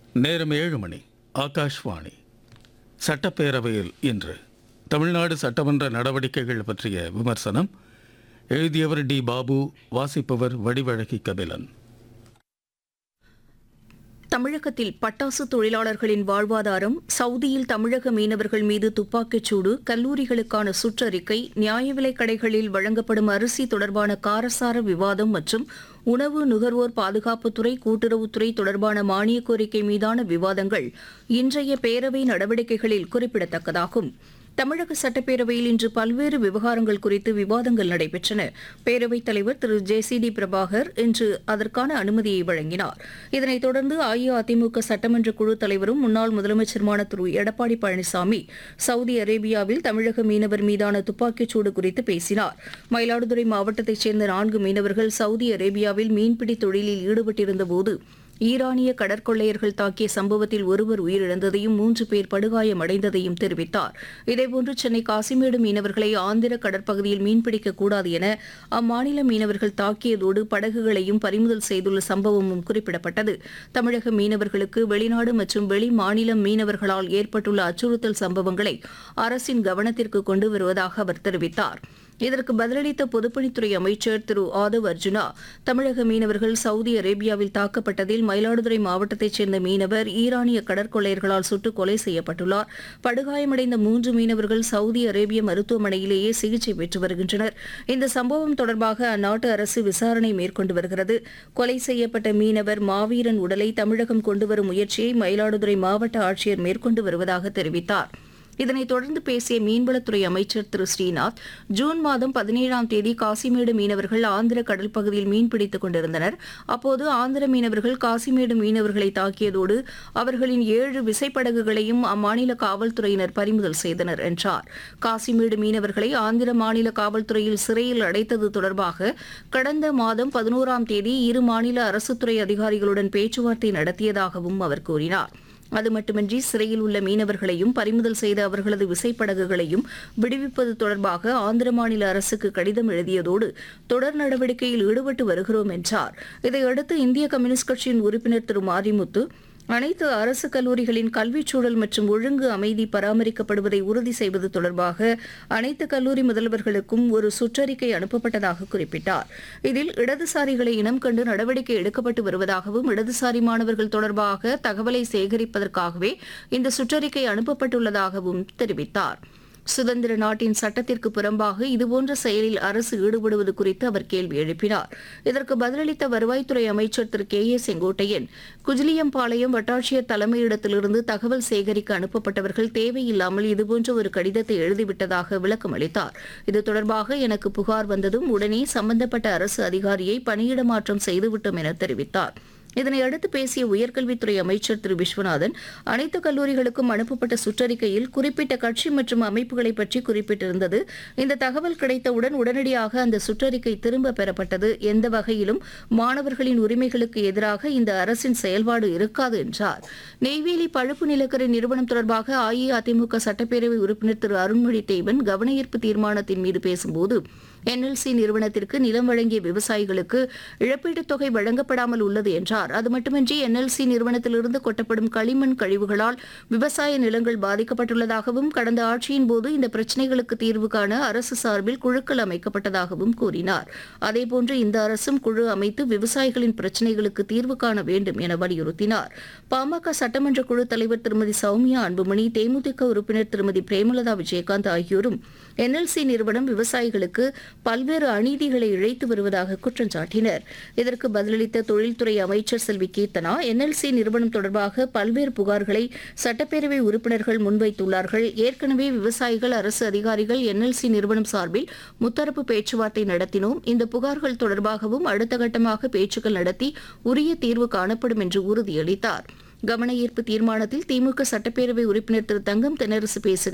நேரம் ஏழு மணி ஆகாஷ்வாணி சட்டப்பேரவையில் இன்று தமிழ்நாடு சட்டமன்ற நடவடிக்கைகள் பற்றிய விமர்சனம் எழுதியவர் டி பாபு வாசிப்பவர் வடிவழகி கபிலன் தமிழகத்தில் பட்டாசு தொழிலாளர்களின் வாழ்வாதாரம் சவுதியில் தமிழக மீனவர்கள் மீது துப்பாக்கிச் சூடு கல்லூரிகளுக்கான சுற்றறிக்கை நியாய விலைக் கடைகளில் வழங்கப்படும் அரிசி தொடர்பான காரசார விவாதம் மற்றும் உணவு நுகர்வோர் பாதுகாப்புத்துறை கூட்டுறவுத்துறை தொடர்பான மானியக் கோரிக்கை மீதான விவாதங்கள் இன்றைய பேரவை நடவடிக்கைகளில் குறிப்பிடத்தக்கதாகும் தமிழக சட்டப்பேரவையில் இன்று பல்வேறு விவகாரங்கள் குறித்து விவாதங்கள் நடைபெற்றன பேரவைத் தலைவர் Thiru J C D Prabhakar இன்று அதற்கான அனுமதியை வழங்கினார் இதனைத் தொடர்ந்து அஇஅதிமுக சட்டமன்ற குழு தலைவரும் முன்னாள் முதலமைச்சருமான திரு எடப்பாடி பழனிசாமி சவுதி அரேபியாவில் தமிழக மீனவர் மீதான துப்பாக்கிச்சூடு குறித்து பேசினார் மயிலாடுதுறை மாவட்டத்தைச் சேர்ந்த நான்கு மீனவர்கள் சவுதி அரேபியாவில் மீன்பிடி தொழிலில் ஈடுபட்டிருந்தபோது ஈரானிய கடற்கொள்ளையர்கள் தாக்கிய சம்பவத்தில் ஒருவர் உயிரிழந்ததையும் மூன்று பேர் படுகாயமடைந்ததையும் தெரிவித்தார் இதேபோன்று சென்னை காசிமேடு மீனவர்களை ஆந்திர கடற்பகுதியில் மீன்பிடிக்கக் கூடாது என அம்மாநில மீனவர்கள் தாக்கியதோடு படகுகளையும் பறிமுதல் செய்துள்ள சம்பவமும் குறிப்பிடப்பட்டது தமிழக மீனவர்களுக்கு வெளிநாடு மற்றும் வெளி மாநில மீனவர்களால் ஏற்பட்டுள்ள அச்சுறுத்தல் சம்பவங்களை அரசின் கவனத்திற்கு கொண்டு வருவதாக அவர் தெரிவித்தார் இதற்கு பதிலளித்த பொதுப்பணித்துறை அமைச்சர் திரு ஆதவ் அர்ஜுனா தமிழக மீனவர்கள் சவுதி அரேபியாவில் தாக்கப்பட்டதில் மயிலாடுதுறை மாவட்டத்தைச் சேர்ந்த மீனவர் ஈரானிய கடற்கொள்ளையர்களால் சுட்டுக் கொலை செய்யப்பட்டுள்ளார் படுகாயமடைந்த மூன்று மீனவர்கள் சவுதி அரேபிய மருத்துவமனையிலேயே சிகிச்சை பெற்று வருகின்றனர் இந்த சம்பவம் தொடர்பாக அந்நாட்டு அரசு விசாரணை மேற்கொண்டு வருகிறது கொலை செய்யப்பட்ட மீனவர் மாவீரன் உடலை தமிழகம் கொண்டுவரும் முயற்சியை மயிலாடுதுறை மாவட்ட ஆட்சியர் மேற்கொண்டு வருவதாக தெரிவித்தார் இதனைத் தொடர்ந்து பேசிய மீன்வளத்துறை அமைச்சர் திரு ஸ்ரீநாத் ஜூன் மாதம் பதினேழாம் தேதி காசிமேடு மீனவர்கள் ஆந்திர கடல் பகுதியில் மீன்பிடித்துக் கொண்டிருந்தனர் அப்போது ஆந்திர மீனவர்கள் காசிமேடு மீனவர்களை தாக்கியதோடு அவர்களின் ஏழு விசைப்படகுகளையும் அம்மாநில காவல்துறையினர் பறிமுதல் செய்தனர் என்றார் காசிமேடு மீனவர்களை ஆந்திர மாநில காவல்துறையில் சிறையில் அடைத்தது தொடர்பாக கடந்த மாதம் பதினோராம் தேதி இரு மாநில அரசுத்துறை அதிகாரிகளுடன் பேச்சுவார்த்தை நடத்தியதாகவும் அவர் கூறினார் அது மட்டுமின்றி சிறையில் உள்ள மீனவர்களையும் பறிமுதல் செய்த அவர்களது விசைப்படகுகளையும் விடுவிப்பது தொடர்பாக ஆந்திர மாநில அரசுக்கு கடிதம் எழுதியதோடு தொடர் நடவடிக்கையில் ஈடுபட்டு வருகிறோம் என்றார் இதையடுத்து இந்திய கம்யூனிஸ்ட் கட்சியின் உறுப்பினர் திரு மாரிமுத்து அனைத்து அரசு கல்லூரிகளின் கல்விச் சூழல் மற்றும் ஒழுங்கு அமைதி பராமரிக்கப்படுவதை உறுதி செய்வது தொடர்பாக அனைத்து கல்லூரி முதல்வர்களுக்கும் ஒரு சுற்றறிக்கை அனுப்பப்பட்டதாக குறிப்பிட்டார் இதில் இடதுசாரிகளை இனம் கண்டு நடவடிக்கை எடுக்கப்பட்டு வருவதாகவும் இடதுசாரி மாணவர்கள் தொடர்பாக தகவலை சேகரிப்பதற்காகவே இந்த சுற்றறிக்கை அனுப்பப்பட்டுள்ளதாகவும் தெரிவித்தார் சுதந்திர நாட்டின் சட்டத்திற்கு புறம்பாக இதுபோன்ற செயலில் அரசு ஈடுபடுவது குறித்து அவர் கேள்வி எழுப்பினார் இதற்கு பதிலளித்த வருவாய்த்துறை அமைச்சர் திரு கே ஏ செங்கோட்டையன் குஜிலியம்பாளையம் வட்டாட்சியர் தலைமையிடத்திலிருந்து தகவல் சேகரிக்க அனுப்பப்பட்டவர்கள் தேவையில்லாமல் இதுபோன்ற ஒரு கடிதத்தை எழுதிவிட்டதாக விளக்கம் அளித்தார் இது தொடர்பாக எனக்கு புகார் வந்ததும் உடனே சம்பந்தப்பட்ட அரசு அதிகாரியை பணியிட மாற்றம் செய்துவிட்டோம் என தெரிவித்தார் இதனை அடுத்து பேசிய உயர்கல்வித்துறை அமைச்சர் திரு விஸ்வநாதன் அனைத்து கல்லூரிகளுக்கும் அனுப்பப்பட்ட சுற்றறிக்கையில் குறிப்பிட்ட கட்சி மற்றும் அமைப்புகளை பற்றி குறிப்பிட்டிருந்தது இந்த தகவல் கிடைத்தவுடன் உடனடியாக அந்த சுற்றறிக்கை திரும்ப பெறப்பட்டது எந்த வகையிலும் மாணவர்களின் உரிமைகளுக்கு எதிராக இந்த அரசின் செயல்பாடு இருக்காது என்றார் நெய்வேலி பழுப்பு நிலக்கரி நிறுவனம் தொடர்பாக அஇஅதிமுக சட்டப்பேரவை உறுப்பினர் திரு அருண்மொழி தேவன் கவனஈர்ப்பு தீர்மானத்தின் மீது பேசும்போது என்எல்சி நிறுவனத்திற்கு நிலம் வழங்கிய விவசாயிகளுக்கு இழப்பீட்டுத் தொகை வழங்கப்படாமல் உள்ளது என்றார் அது மட்டுமின்றி என்எல்சி நிறுவனத்திலிருந்து கொட்டப்படும் களிமண் கழிவுகளால் விவசாய நிலங்கள் பாதிக்கப்பட்டுள்ளதாகவும் கடந்த ஆட்சியின் போது இந்த பிரச்சினைகளுக்கு தீர்வு காண அரசு சார்பில் குழுக்கள் அமைக்கப்பட்டதாகவும் கூறினார் அதேபோன்று இந்த அரசும் குழு அமைத்து விவசாயிகளின் பிரச்சினைகளுக்கு தீர்வு காண வேண்டும் என வலியுறுத்தினார் பாமக சட்டமன்ற குழு தலைவர் திருமதி சௌமியா அன்புமணி தேமுதிக உறுப்பினர் திருமதி பிரேமலதா விஜயகாந்த் ஆகியோரும் என்எல்சி நிறுவனம் விவசாயிகளுக்கு பல்வேறு அநீதிகளை இழைத்து வருவதாக குற்றம் சாட்டினர் இதற்கு பதிலளித்த தொழில்துறை அமைச்சர் செல்வி கீர்த்தனா என்எல்சி நிறுவனம் தொடர்பாக பல்வேறு புகார்களை சட்டப்பேரவை உறுப்பினர்கள் முன்வைத்துள்ளார்கள் ஏற்கனவே விவசாயிகள் அரசு அதிகாரிகள் என்எல்சி நிறுவனம் சார்பில் முத்தரப்பு பேச்சுவார்த்தை நடத்தினோம் இந்த புகார்கள் தொடர்பாகவும் அடுத்த கட்டமாக பேச்சுக்கள் நடத்தி உரிய தீர்வு காணப்படும் என்று உறுதியளித்தார் கவன ஈர்ப்பு தீர்மானத்தில் திமுக சட்டப்பேரவை உறுப்பினர் திரு தங்கம் தென்னரசு பேசுகையில்